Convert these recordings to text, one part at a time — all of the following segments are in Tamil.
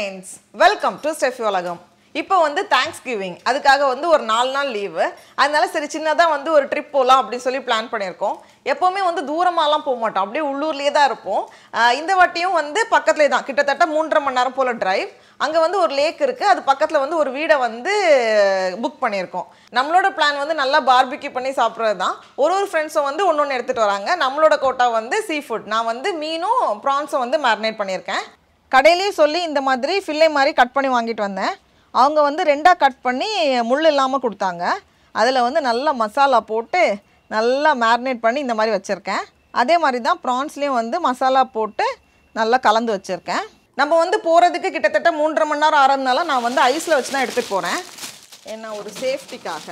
ஃப்ரெண்ட்ஸ் வெல்கம் டு ஸ்டெஃபி உலகம் இப்போ வந்து தேங்க்ஸ் கிவிங் அதுக்காக வந்து ஒரு நாலு நாள் லீவு அதனால சரி சின்னதாக வந்து ஒரு ட்ரிப் போகலாம் அப்படின்னு சொல்லி பிளான் பண்ணியிருக்கோம் எப்போவுமே வந்து தூரமாலாம் போக மாட்டோம் அப்படியே உள்ளூர்லேயே தான் இருப்போம் ஆஹ் இந்த வாட்டியும் வந்து பக்கத்துலேயே தான் கிட்டத்தட்ட மூன்றரை மணி நேரம் போல் டிரைவ் அங்கே வந்து ஒரு லேக் இருக்குது அது பக்கத்தில் வந்து ஒரு வீடை வந்து புக் பண்ணியிருக்கோம் நம்மளோட பிளான் வந்து நல்லா பார்பிக்யூ பண்ணி சாப்பிட்றது தான் ஒரு ஒரு ஃப்ரெண்ட்ஸும் வந்து ஒன்று ஒன்று எடுத்துகிட்டு வராங்க நம்மளோட கோட்டா வந்து சீ ஃபுட் நான் வந்து மீனும் ப்ரான்ஸும் வந்து மேரினேட் பண்ணியிருக்கேன் கடையிலேயே சொல்லி இந்த மாதிரி ஃபில்லை மாதிரி கட் பண்ணி வாங்கிட்டு வந்தேன் அவங்க வந்து ரெண்டாக கட் பண்ணி முள் இல்லாமல் கொடுத்தாங்க அதில் வந்து நல்லா மசாலா போட்டு நல்லா மேரினேட் பண்ணி இந்த மாதிரி வச்சுருக்கேன் அதே மாதிரி தான் ப்ரான்ஸ்லேயும் வந்து மசாலா போட்டு நல்லா கலந்து வச்சுருக்கேன் நம்ம வந்து போகிறதுக்கு கிட்டத்தட்ட மூன்றரை மணி நேரம் ஆறதுனால நான் வந்து ஐஸில் வச்சு தான் எடுத்துகிட்டு போகிறேன் ஏன்னா ஒரு சேஃப்டிக்காக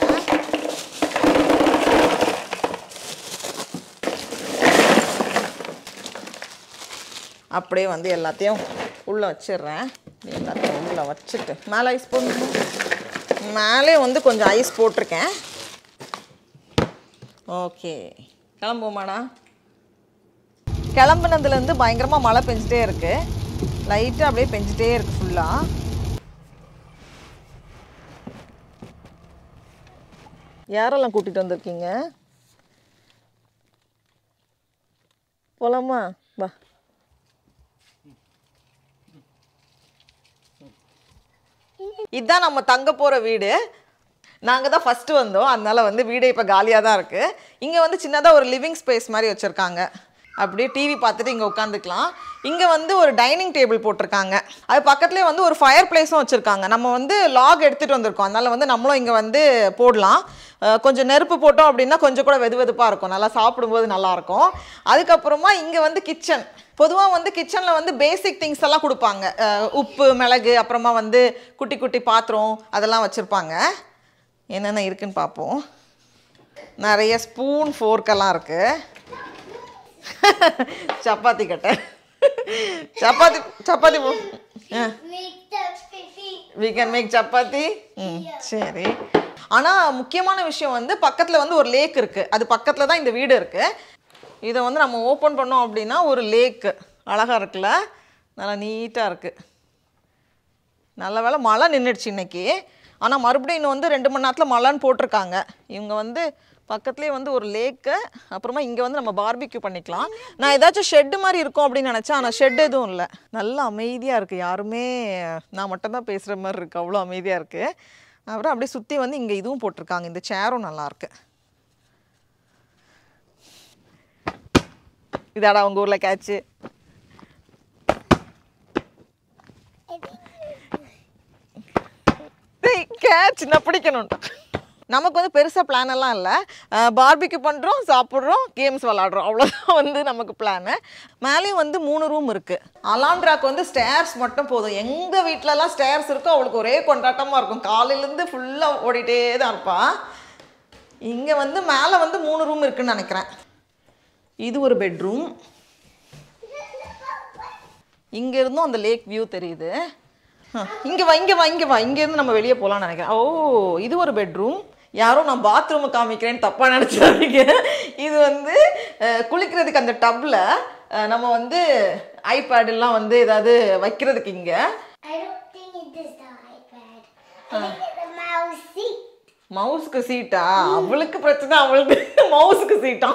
அப்படியே வந்து எல்லாத்தையும் உள்ளே வச்சிடுறேன் எல்லாத்தையும் உள்ளே வச்சுட்டு மேலே ஐஸ் போடணும் மேலே வந்து கொஞ்சம் ஐஸ் போட்டிருக்கேன் ஓகே கிளம்புவோமாடா கிளம்புனதுலேருந்து பயங்கரமாக மழை பெஞ்சிட்டே இருக்கு லைட்டாக அப்படியே பெஞ்சிட்டே இருக்கு ஃபுல்லாக யாரெல்லாம் கூட்டிகிட்டு வந்திருக்கீங்க போலாமா வா இதுதான் நம்ம தங்க போகிற வீடு நாங்கள் தான் ஃபஸ்ட்டு வந்தோம் அதனால வந்து வீடு இப்போ காலியாக தான் இருக்குது இங்கே வந்து சின்னதாக ஒரு லிவிங் ஸ்பேஸ் மாதிரி வச்சுருக்காங்க அப்படியே டிவி பார்த்துட்டு இங்கே உட்காந்துக்கலாம் இங்கே வந்து ஒரு டைனிங் டேபிள் போட்டிருக்காங்க அது பக்கத்துலேயே வந்து ஒரு ஃபயர் பிளேஸும் வச்சுருக்காங்க நம்ம வந்து லாக் எடுத்துகிட்டு வந்திருக்கோம் அதனால வந்து நம்மளும் இங்கே வந்து போடலாம் அஹ் கொஞ்சம் நெருப்பு போட்டோம் அப்படின்னா கொஞ்சம் கூட வெது வெதுப்பாக இருக்கும் நல்லா சாப்பிடும்போது நல்லாயிருக்கும் அதுக்கப்புறமா இங்கே வந்து கிச்சன் பொதுவாக வந்து கிச்சனில் வந்து பேசிக் திங்ஸ் எல்லாம் கொடுப்பாங்க அஹ் உப்பு மிளகு அப்புறமா வந்து குட்டி குட்டி பாத்திரம் அதெல்லாம் வச்சுருப்பாங்க என்னென்ன இருக்குன்னு பார்ப்போம் நிறைய ஸ்பூன் ஃபோர்க்கெல்லாம் இருக்குது சப்பாத்தி கட்டை சப்பாத்தி சப்பாத்தி போ- ஆ Make the fifi. we can make chapati ம் சரி ஆனால் முக்கியமான விஷயம் வந்து பக்கத்தில் வந்து ஒரு லேக் இருக்குது அது பக்கத்தில் தான் இந்த வீடு இருக்குது இதை வந்து நம்ம ஓப்பன் பண்ணோம் அப்படின்னா ஒரு லேக்கு அழகாக இருக்குல்ல நல்லா நீட்டாக இருக்குது நல்ல வேளை மழை நின்றுடுச்சு இன்னைக்கு ஆனால் மறுபடியும் இன்னும் வந்து ரெண்டு மணி நேரத்தில் மழைன்னு போட்டிருக்காங்க இவங்க வந்து பக்கத்துலேயே வந்து ஒரு லேக்கு அப்புறமா இங்கே வந்து நம்ம பார்பிக்யூ பண்ணிக்கலாம் நான் ஏதாச்சும் ஷெட்டு மாதிரி இருக்கும் அப்படின்னு நினச்சேன் ஆனால் ஷெட் எதுவும் இல்லை நல்ல அமைதியாக இருக்குது யாருமே நான் மட்டும்தான் பேசுகிற மாதிரி இருக்குது அவ்வளோ அமைதியாக இருக்குது அப்புறம் அப்படியே சுற்றி வந்து இங்கே இதுவும் போட்டிருக்காங்க இந்த சேரும் நல்லாயிருக்கு இதாடா உங்கள் ஊரில் கேட்ச்சு கேட்ச் நான் பிடிக்கணும்டா நமக்கு வந்து பெருசாக பிளான் எல்லாம் இல்லை பார்பிக்கு பண்ணுறோம் சாப்பிட்றோம் கேம்ஸ் விளாடுறோம் அவ்வளோதான் வந்து நமக்கு பிளானு மேலேயும் வந்து மூணு ரூம் இருக்குது அலாண்ட்ராக்கு வந்து ஸ்டேர்ஸ் மட்டும் போதும் எங்கள் வீட்டிலலாம் ஸ்டேர்ஸ் இருக்கோ அவளுக்கு ஒரே கொண்டாட்டமாக இருக்கும் காலையிலேருந்து ஃபுல்லாக ஓடிட்டே தான் இருப்பாள் இங்கே வந்து மேலே வந்து மூணு ரூம் இருக்குன்னு நினைக்கிறேன் இது ஒரு பெட்ரூம் இங்க இருந்தும் அந்த லேக் வியூ தெரியுது அஹ், இங்க வா இங்க வா இங்க வா இங்க இருந்து நம்ம வெளியே போகலாம்னு நினைக்கிறேன் ஓ இது ஒரு பெட்ரூம் யாரோ நான் பாத்ரூம் காமிக்கிறேன்னு தப்பா நினைச்சாதீங்க இது வந்து அஹ், குளிக்கிறதுக்கு அந்த டப்ல நம்ம வந்து ஐபேட் எல்லாம் வந்து ஏதாவது வைக்கிறதுக்கு இங்க I don't think it is the iPad. I think it's the mouse seat. மவுஸ்க்கு சீட்டா அவளுக்கு பிரச்சனை அவளுக்கு மவுஸுக்கு சீட்டா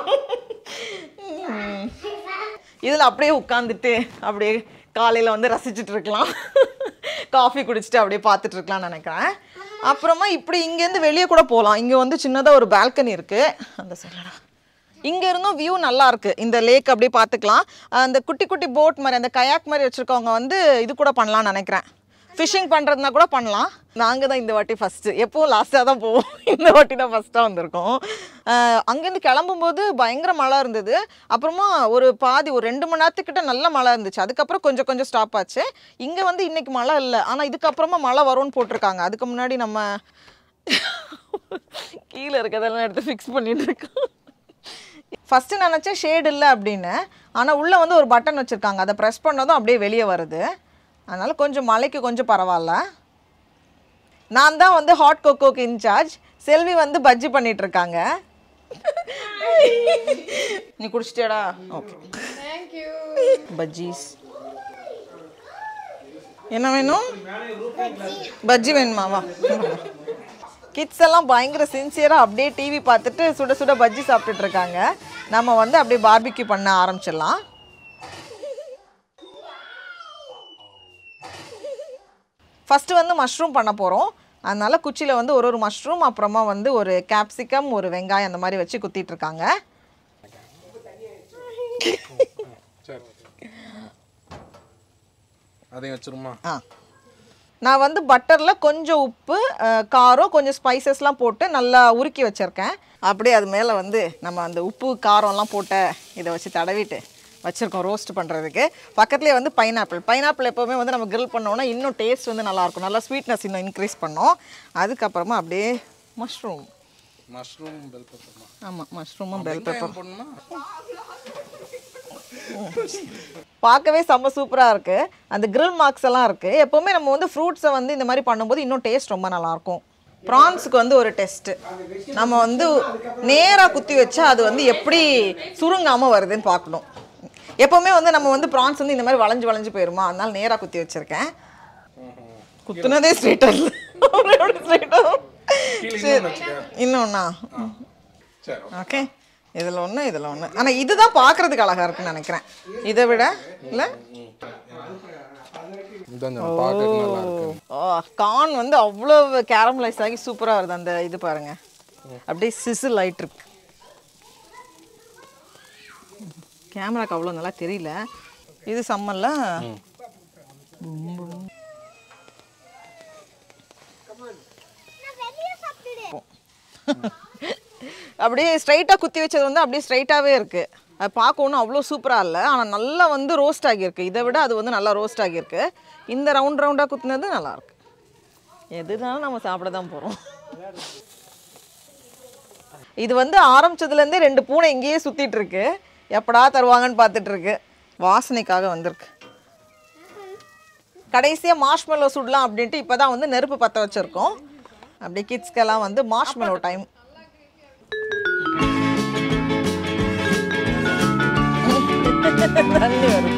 இதில் அப்படியே உட்காந்துட்டு அப்படியே காலையில் வந்து ரசிச்சுட்டு இருக்கலாம் காஃபி குடிச்சிட்டு அப்படியே பார்த்துட்டு இருக்கலாம்னு நினைக்கிறேன் அப்புறமா இப்படி இங்கேருந்து வெளியே கூட போகலாம் இங்கே வந்து சின்னதாக ஒரு பால்கனி இருக்குது அந்த சைடடா இங்க இருந்தும் வியூ நல்லா இருக்கு இந்த லேக் அப்படியே பார்த்துக்கலாம் அந்த குட்டி குட்டி போட் மாதிரி அந்த கயாக் மாதிரி வச்சிருக்கவங்க வந்து இது கூட பண்ணலாம்னு நினைக்கிறேன் ஃபிஷிங் பண்ணுறதுனா கூட பண்ணலாம் நாங்கள் தான் இந்த வாட்டி ஃபஸ்ட்டு எப்போவும் லாஸ்ட்டாக தான் போவோம் இந்த வாட்டி தான் ஃபஸ்ட்டாக வந்திருக்கோம் அஹ் அங்கேருந்து கிளம்பும்போது பயங்கர மழை இருந்தது அப்புறமா ஒரு பாதி ஒரு ரெண்டு மணி நேரத்துக்கிட்ட நல்ல மழை இருந்துச்சு அதுக்கப்புறம் கொஞ்சம் கொஞ்சம் ஸ்டாப் ஆச்சு இங்கே வந்து இன்னைக்கு மழை இல்லை ஆனால் இதுக்கப்புறமா மழை வரும்னு போட்டிருக்காங்க அதுக்கு முன்னாடி நம்ம கீழே இருக்கதெல்லாம் எடுத்து ஃபிக்ஸ் பண்ணிட்டு இருக்கோம் ஃபஸ்ட்டு நினச்சேன் ஷேட் இல்லை அப்படின்னு ஆனால் உள்ளே வந்து ஒரு பட்டன் வச்சுருக்காங்க அதை ப்ரெஸ் பண்ணதும் அப்படியே வெளியே வருது அதனால் கொஞ்சம் மழைக்கு கொஞ்சம் பரவாயில்ல நான் தான் வந்து ஹாட் கோகோக்கு இன்சார்ஜ் செல்வி வந்து பஜ்ஜி பண்ணிட்டு இருக்காங்க நீ குடிச்சிட்டியாடா ஓகே Thank you. பஜ்ஜீஸ் என்ன வேணும் பஜ்ஜி வேணுமா வா கிட்ஸ் எல்லாம் பயங்கர சின்சியராக அப்படியே டிவி பார்த்துட்டு சுட சுட பஜ்ஜி சாப்பிட்டுட்டு இருக்காங்க நம்ம வந்து அப்படியே பார்பிக்யூ பண்ண ஆரம்பிச்சிடலாம் ஃபஸ்ட்டு வந்து மஷ்ரூம் பண்ண போகிறோம் அதனால குச்சியில் வந்து ஒரு ஒரு மஷ்ரூம் அப்புறமா வந்து ஒரு கேப்சிகம் ஒரு வெங்காயம் அந்த மாதிரி வச்சு குத்திட்டு இருக்காங்க சரி அதையும் வச்சிருமா ஆ நான் வந்து பட்டரில் கொஞ்சம் உப்பு அஹ், காரம் கொஞ்சம் ஸ்பைசஸ்லாம் போட்டு நல்லா உருக்கி வச்சுருக்கேன் அப்படியே அது மேலே வந்து நம்ம அந்த உப்பு காரம்லாம் போட்ட இதை வச்சு தடவிட்டு வச்சுருக்கோம் ரோஸ்ட் பண்ணுறதுக்கு பக்கத்துலேயே வந்து பைனாப்பிள் பைனாப்பிள் எப்போவுமே வந்து நம்ம grill பண்ணோன்னா இன்னும் டேஸ்ட் வந்து நல்லாயிருக்கும் நல்லா ஸ்வீட்னஸ் இன்னும் இன்க்ரீஸ் பண்ணோம் அதுக்கப்புறமா அப்படியே மஷ்ரூம் மஷ்ரூம் பெல் பெப்பர்மா ஆமாம் மஷ்ரூமும் பெல் பெப்பர் போடணுமா பார்க்கவே செம்ம சூப்பராக இருக்குது அந்த grill மார்க்ஸ் எல்லாம் இருக்குது எப்போவுமே நம்ம வந்து ஃப்ரூட்ஸை வந்து இந்த மாதிரி பண்ணும்போது இன்னும் டேஸ்ட் ரொம்ப நல்லாயிருக்கும் ப்ரான்ஸுக்கு வந்து ஒரு டெஸ்ட்டு நம்ம வந்து நேராக குத்தி வச்சா அது வந்து எப்படி சுருங்காமல் வருதுன்னு பார்க்கணும் எப்போவுமே வந்து நம்ம வந்து ப்ரான்ஸ் வந்து இந்த மாதிரி வளைஞ்சு வளைஞ்சு போயிருமா அதனால நேராக குத்தி வச்சுருக்கேன் குத்துனதே ஸ்ட்ரெயிட்டாக இல்லை ஸ்ட்ரெயிட்டாக கீழே இன்னொன்னு வச்சுக்க இன்னொன்னா சரி ஓகே இதில் ஒன்று இதில் ஒன்று ஆனால் இதுதான் பார்க்கறதுக்கு அழகாக இருக்குன்னு நினைக்கிறேன் இதை விட இல்லை இதான் பார்க்க நல்லா இருக்கு ஓ கார்ன் வந்து அவ்வளோ கேரமலைஸ் ஆகி சூப்பராக வருது அந்த இது பாருங்க அப்படியே சிசில் ஆயிட்டு இருக்கு கேமராக்கு அவ்வளோ நல்லா தெரியல இது சம்மல்ல அப்படியே ஸ்ட்ரைட்டாக குத்தி வச்சது வந்து அப்படியே ஸ்ட்ரைட்டாகவே இருக்குது அது பார்க்க ஒன்றும் அவ்வளோ சூப்பராக இல்லை ஆனால் நல்லா வந்து ரோஸ்ட் ஆகியிருக்கு இதை விட அது வந்து நல்லா ரோஸ்ட் ஆகியிருக்கு இந்த ரவுண்ட் ரவுண்டாக குத்துனது நல்லாயிருக்கு எதுனாலும் நம்ம சாப்பிட தான் போகிறோம் இது வந்து ஆரம்பிச்சதுலேருந்தே ரெண்டு பூனை இங்கேயே சுற்றிட்டு இருக்கு எப்படா தருவாங்கன்னு பார்த்துட்டு இருக்கு வாசனைக்காக வந்திருக்கு கடைசியாக மார்ஷ்மெல்லோ சுடலாம் அப்படின்ட்டு இப்போ தான் வந்து நெருப்பு பற்ற வச்சுருக்கோம் அப்படியே கிட்ஸ்க்கெல்லாம் வந்து மார்ஷ்மெல்லோ டைம் தண்ணி வரும்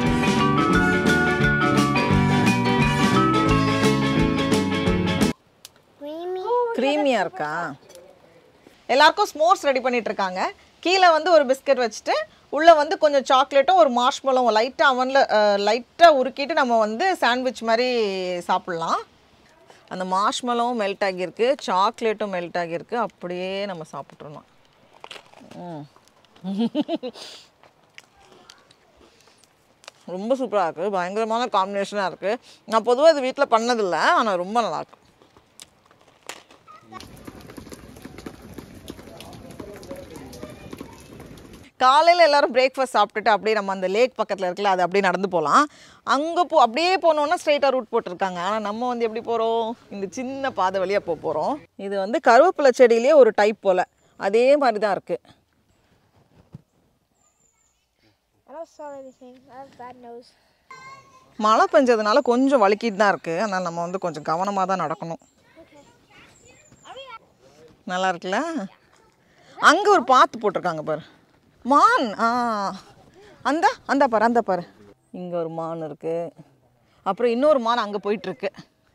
Creamy. க்ரீமியாக இருக்கா எல்லாருக்கும் ஸ்மோர்ஸ் ரெடி பண்ணிட்டு இருக்காங்க கீழே வந்து ஒரு பிஸ்கட் வச்சுட்டு உள்ளே வந்து கொஞ்சம் சாக்லேட்டும் ஒரு மார்ஷ்மெலோவும் லைட்டாக அவனில் லைட்டாக உருக்கிட்டு நம்ம வந்து சாண்ட்விச் மாதிரி சாப்பிட்லாம் அந்த மார்ஷ்மெலோவும் மெல்ட் ஆகியிருக்கு சாக்லேட்டும் மெல்ட் ஆகியிருக்கு அப்படியே நம்ம சாப்பிட்றணும் ம் ரொம்ப சூப்பராக இருக்குது பயங்கரமான காம்பினேஷனாக இருக்குது நான் பொதுவாக இது வீட்டில் பண்ணதில்லை ஆனால் ரொம்ப நல்லாயிருக்கு காலையில் எல்லாரும் பிரேக்ஃபாஸ்ட் சாப்பிட்டுட்டு அப்படியே நம்ம அந்த லேக் பக்கத்தில் இருக்குல்ல அது அப்படியே நடந்து போகலாம் அங்கே போ அப்படியே போனோன்னா ஸ்ட்ரைட்டாக ரூட் போட்டிருக்காங்க ஆனால் நம்ம வந்து எப்படி போகிறோம் இந்த சின்ன பாதை வழியாக போக போகிறோம் இது வந்து கருவேப்பிலை செடியிலே ஒரு டைப் போல் அதே மாதிரி தான் இருக்குது I don't saw anything. I have bad nose. மழை பெஞ்சதுனால கொஞ்சம் வலிக்கிட்டு தான் இருக்குது ஆனால் நம்ம வந்து கொஞ்சம் கவனமாக தான் நடக்கணும் நல்லா இருக்குல்ல அங்கே ஒரு பாத்து போட்டிருக்காங்க பாரு மான் ஆ அந்த அந்த பாரு அந்த பாரு இங்கே ஒரு மான் இருக்குது அப்புறம் இன்னொரு மான் அங்கே போயிட்டுருக்கு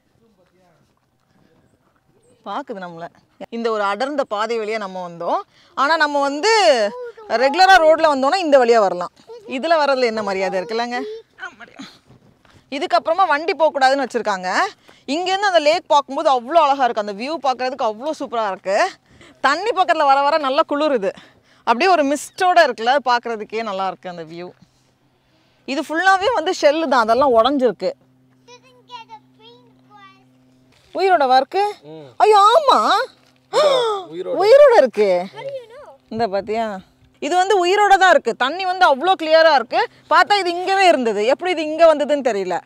பார்க்குது நம்மளை இந்த ஒரு அடர்ந்த பாதை வழியாக நம்ம வந்தோம் ஆனால் நம்ம வந்து ரெகுலராக ரோட்டில் வந்தோம்னா இந்த வழியாக வரலாம் இதில் வர்றதுல என்ன மரியாதை இருக்குல்லங்க இதுக்கப்புறமா வண்டி போகக்கூடாதுன்னு வச்சுருக்காங்க இங்கேருந்து அந்த லேக் பார்க்கும்போது அவ்வளோ அழகாக இருக்குது அந்த வியூ பார்க்குறதுக்கு அவ்வளோ சூப்பராக இருக்குது தண்ணி பக்கத்தில் வர வர நல்லா குளிருது அப்படியே ஒரு மிஸ்டோட இருக்குல்ல பார்க்குறதுக்கே நல்லா இருக்கு அந்த வியூ இது ஃபுல்லாகவே வந்து ஷெல்லு தான் அதெல்லாம் உடஞ்சிருக்கு Didn't get a green one. உயிரோட இருக்கு ஐயோ ஆமா உயிரோட இருக்கு இந்த பாத்தியா இது வந்து உயிரோட தான் இருக்கு தண்ணி வந்து அவ்வளோ கிளியரா இருக்கு பார்த்தா இது இங்கவே இருந்தது எப்படி இது இங்க வந்ததுன்னு தெரியல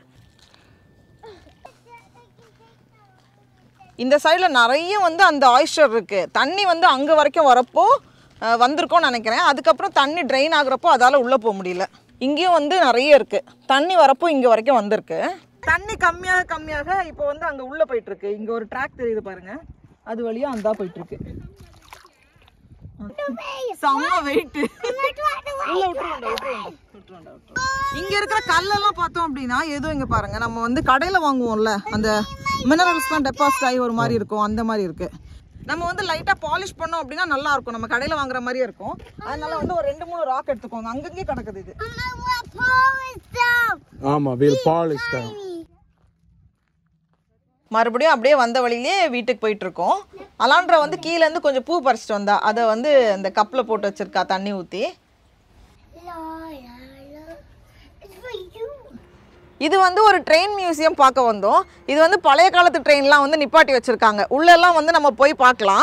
இந்த சைடில் நிறைய வந்து அந்த ஆயிஸ்டர் இருக்கு தண்ணி வந்து அங்கே வரைக்கும் வரப்போ அஹ், வந்திருக்கும்னு நினைக்கிறேன் அதுக்கப்புறம் தண்ணி ட்ரெயின் ஆகுறப்போ அதால் உள்ளே போக முடியல இங்கேயும் வந்து நிறைய இருக்கு தண்ணி வரப்போ இங்கே வரைக்கும் வந்திருக்கு தண்ணி கம்மியாக கம்மியாக இப்போ வந்து அங்கே உள்ளே போயிட்டு இருக்கு இங்கே ஒரு ட்ராக் தெரியுது பாருங்க அது வழியா அந்தா போயிட்டு இருக்கு செம்ம வெயிட் உள்ள விட்டுருவாங்க விட்டுருவாங்க விட்டுருவாங்க இங்க இருக்கிற கல்லெல்லாம் பார்த்தோம் அப்படின்னா எதுவும் இங்க பாருங்க நம்ம வந்து கடையில வாங்குவோம்ல அந்த மினரல்ஸ்லாம் டெபாசிட் ஆகி ஒரு மாதிரி இருக்கும் அந்த மாதிரி இருக்கு நம்ம வந்து லைட்டா பாலிஷ் பண்ணோம் அப்படின்னா நல்லா இருக்கும் நம்ம கடையில வாங்குற மாதிரியே இருக்கும் அதனால வந்து ஒரு ரெண்டு மூணு ராக் எடுத்துக்கோங்க அங்கங்கே கிடக்குது இது Mama, what polish down? ஆமா வீல் பாலிஷ் தான் மறுபடியும் அப்படியே வந்த வழியிலே வீட்டுக்கு போயிட்டு இருக்கோம் அலாண்ட்ரா வந்து கீழ இருந்து கொஞ்சம் பூ பறிச்சிட்டு வந்தா அதை வந்து இந்த கப்பில் போட்டு வச்சிருக்கா தண்ணி ஊற்றி La, la, la. It's for you. இது வந்து ஒரு ட்ரெயின் மியூசியம் பார்க்க வந்தோம் இது வந்து பழைய காலத்து ட்ரெயின்லாம் வந்து நிப்பாட்டி வச்சிருக்காங்க உள்ளெல்லாம் வந்து நம்ம போய் பார்க்கலாம்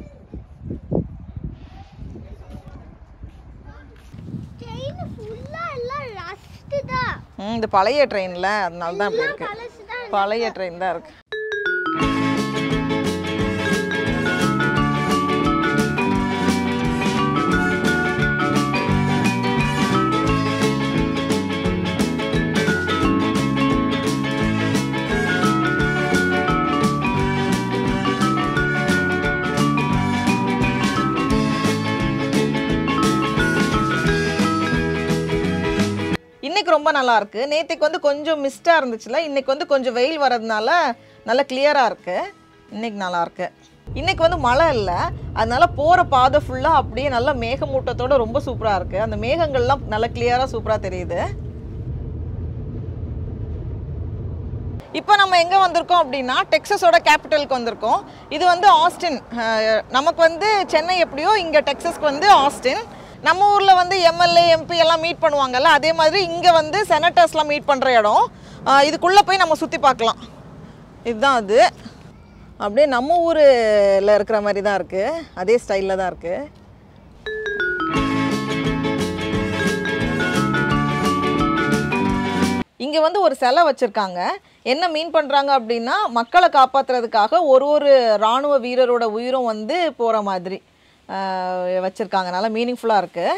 Train full ஆ எல்லாம் rust தான். ம், இது பழைய ட்ரெயினில் அதனால தான் இப்படி இருக்கு பழசு தான். பழைய ட்ரெயின் தான் இருக்கு இன்னைக்கு ரொம்ப நல்லா இருக்கு நேற்றுக்கு வந்து கொஞ்சம் மிஸ்டாக இருந்துச்சுல இன்னைக்கு வந்து கொஞ்சம் வெயில் வர்றதுனால நல்லா கிளியராக இருக்கு இன்னைக்கு நல்லா இருக்கு இன்னைக்கு வந்து மழை இல்லை அதனால போகிற பாதை ஃபுல்லாக அப்படியே நல்ல மேகமூட்டத்தோட ரொம்ப சூப்பராக இருக்கு அந்த மேகங்கள்லாம் நல்லா கிளியராக சூப்பராக தெரியுது இப்போ நம்ம எங்கே வந்திருக்கோம் அப்படின்னா டெக்ஸஸோட கேபிட்டலுக்கு வந்திருக்கோம் இது வந்து ஆஸ்டின் அஹ், நமக்கு வந்து சென்னை எப்படியோ இங்கே டெக்ஸஸ்க்கு வந்து ஆஸ்டின் நம்ம ஊரில் வந்து எம்எல்ஏ எம்பி எல்லாம் மீட் பண்ணுவாங்கல்ல அதே மாதிரி இங்கே வந்து செனட்டர்ஸ்லாம் மீட் பண்ணுற இடம் அஹ், இதுக்குள்ளே போய் நம்ம சுற்றி பார்க்கலாம் இதுதான் அது அப்படியே நம்ம ஊரில் இருக்கிற மாதிரி தான் இருக்குது அதே ஸ்டைலில் தான் இருக்குது இங்கே வந்து ஒரு சிலை வச்சுருக்காங்க என்ன மீன் பண்ணுறாங்க அப்படின்னா மக்களை காப்பாற்றுறதுக்காக ஒரு ஒரு இராணுவ வீரரோட உயிரும் வந்து போகிற மாதிரி வச்சுருக்காங்க நல்லா மீனிங்ஃபுல்லாக இருக்குது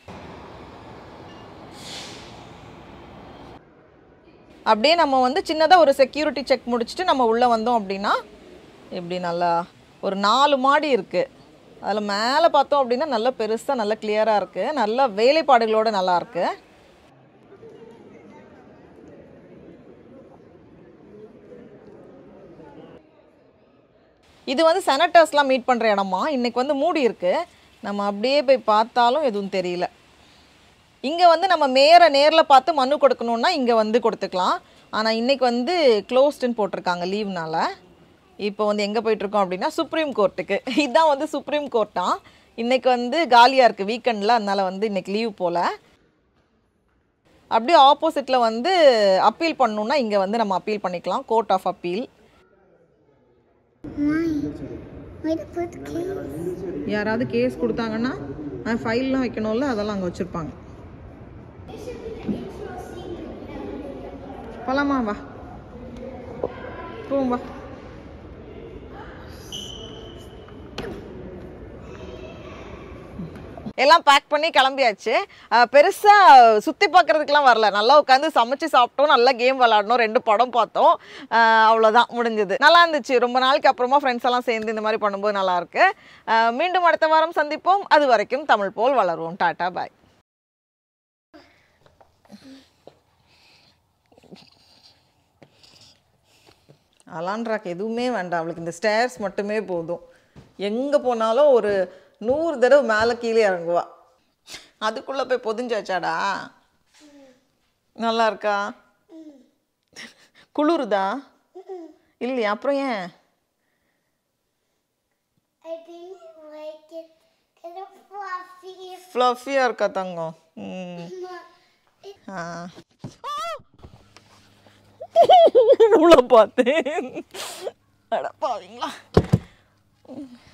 அப்படியே நம்ம வந்து சின்னதாக ஒரு செக்யூரிட்டி செக் முடிச்சுட்டு நம்ம உள்ளே வந்தோம் அப்படின்னா இப்படி நல்லா ஒரு நாலு மாடி இருக்குது அதில் மேலே பார்த்தோம் அப்படின்னா நல்லா பெருசாக நல்லா கிளியராக இருக்குது நல்ல வேலைப்பாடுகளோட நல்லா இருக்குது இது வந்து செனட்டர்ஸ்லாம் மீட் பண்ணுற இடமா இன்னைக்கு வந்து மூடி இருக்கு நம்ம அப்படியே போய் பார்த்தாலும் எதுவும் தெரியல இங்கே வந்து நம்ம மேயரை நேரில் பார்த்து மனு கொடுக்கணுன்னா இங்கே வந்து கொடுத்துக்கலாம் ஆனால் இன்னைக்கு வந்து க்ளோஸ்டுன்னு போட்டிருக்காங்க லீவ்னால இப்போ வந்து எங்கே போயிட்டுருக்கோம் அப்படின்னா சுப்ரீம் கோர்ட்டுக்கு இதுதான் வந்து சுப்ரீம் கோர்ட்டா இன்னைக்கு வந்து காலியாக இருக்குது வீக்கெண்டில் அதனால வந்து இன்னைக்கு லீவ் போல் அப்படியே ஆப்போசிட்டில் வந்து அப்பீல் பண்ணணுன்னா இங்கே வந்து நம்ம அப்பீல் பண்ணிக்கலாம் court of appeal Why? Why to put keys? யாராவது கேஸ் கொடுத்தாங்கன்னா ஃபைல்லாம் வைக்கணும்ல அதெல்லாம் அங்கே வச்சுருப்பாங்க போலாமா வா போவோம் வா எல்லாம் பேக் பண்ணி கிளம்பியாச்சு அஹ் பெருசா சுத்தி பார்க்கறதுக்குலாம் வரல நல்லா உட்காந்து சமைச்சு சாப்பிட்டோம் நல்லா கேம் விளாடணும் ரெண்டு படம் பார்த்தோம் அஹ் அவ்வளவுதான் முடிஞ்சது நல்லா இருந்துச்சு ரொம்ப நாளைக்கு அப்புறமா ஃப்ரெண்ட்ஸ் எல்லாம் சேர்ந்து இந்த மாதிரி பண்ணும்போது நல்லா இருக்கு அஹ் மீண்டும் அடுத்த வாரம் சந்திப்போம் அது வரைக்கும் தமிழ் போல் வளருவோம் டாடா பாய் அலான்றாக்கு எதுவுமே வேண்டாம் அவளுக்கு இந்த ஸ்டேர்ஸ் மட்டுமே போதும் எங்கே போனாலும் ஒரு நூறு தடவை மேலே கீழே இறங்குவா அதுக்குள்ளே போய் பொதிஞ்சு வச்சாடா நல்லா இருக்கா குளிருதா இல்லையா அப்புறம் ஏன் I didn't like it. Kind of fluffy. ஃப்ளஃபியாக இருக்கா தங்கம் ம் ஆ இவ்வளோ பார்த்தேன் அடப்பாவீங்களா